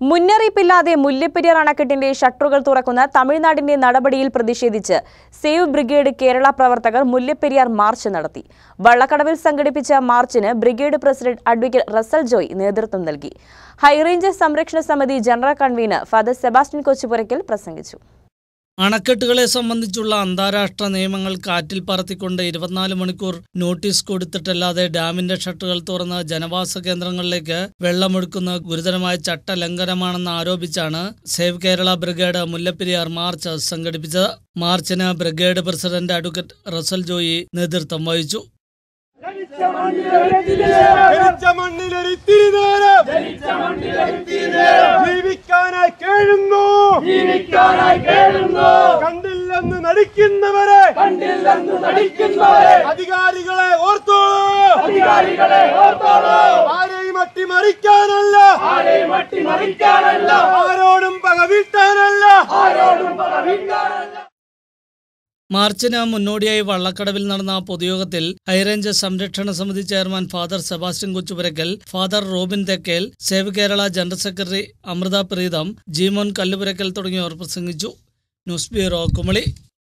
മുന്നറിയിപ്പില്ലാതെ മുല്ലപ്പെരിയാർ അണക്കെട്ടിന്റെ ഷട്ടറുകൾ തുറക്കുന്ന തമിഴ്നാടിന്റെ നടപടിയിൽ പ്രതിഷേധിച്ച് സേവ് ബ്രിഗേഡ് കേരള പ്രവർത്തകർ മുല്ലപ്പെരിയാർ മാർച്ച് നടത്തി വള്ളക്കടവിൽ സംഘടിപ്പിച്ച മാർച്ചിന് brigade president advocate Russel Joy നേതൃത്വം നൽകി ഹൈറേഞ്ച് സംരക്ഷണ സമിതി general convener father Sebastian Kochupurakkal പ്രസംഗിച്ചു അണക്കെട്ടുകളെ സംബന്ധിച്ചുള്ള അന്താരാഷ്ട്ര നിയമങ്ങൾ കാറ്റിൽ പറത്തിക്കൊണ്ട് ഇരുപത്തിനാല് മണിക്കൂർ നോട്ടീസ് കൊടുത്തിട്ടല്ലാതെ ഡാമിന്റെ ഷട്ടറുകൾ തുറന്ന് ജനവാസ കേന്ദ്രങ്ങളിലേക്ക് വെള്ളമൊഴുക്കുന്ന ഗുരുതരമായ ചട്ടലംഘനമാണെന്ന് ആരോപിച്ചാണ് save Kerala brigade Mullaperiyar march സംഘടിപ്പിച്ചത് മാർച്ചിന് brigade president advocate Russel Joy നേതൃത്വം വഹിച്ചു ജനിച്ച മണ്ണിലൊരിത്തിരി നേരം ജീവിക്കാനായി കേഴുന്നു ജീവിക്കാനായി കേഴുന്നു കണ്ടില്ലെന്ന് നടിക്കുന്നവരെ കണ്ടില്ലെന്ന് നടിക്കുന്നവരെ അധികാരികളെ ഓർത്തോളൂ അധികാരികളെ ഓർത്തോളൂ ആരെയും അട്ടിമറിക്കാനല്ല ആരെയും അട്ടിമറിക്കാനല്ല ആരോടും പക വീട്ടാനല്ല ആരോടും പകവിക്കാനല്ല മാർച്ചിന് മുന്നോടിയായി വള്ളക്കടവിൽ നടന്ന പൊതുയോഗത്തിൽ ഹൈറേഞ്ച് സംരക്ഷണ സമിതി chairman father Sebastian Kochupurakkal father Robin Thekkel save Kerala general secretary Amrutha Preetham Jeemon Kallupurakkal തുടങ്ങിയവർ പ്രസംഗിച്ചു ന്യൂസ് ബ്യൂറോ കുമളി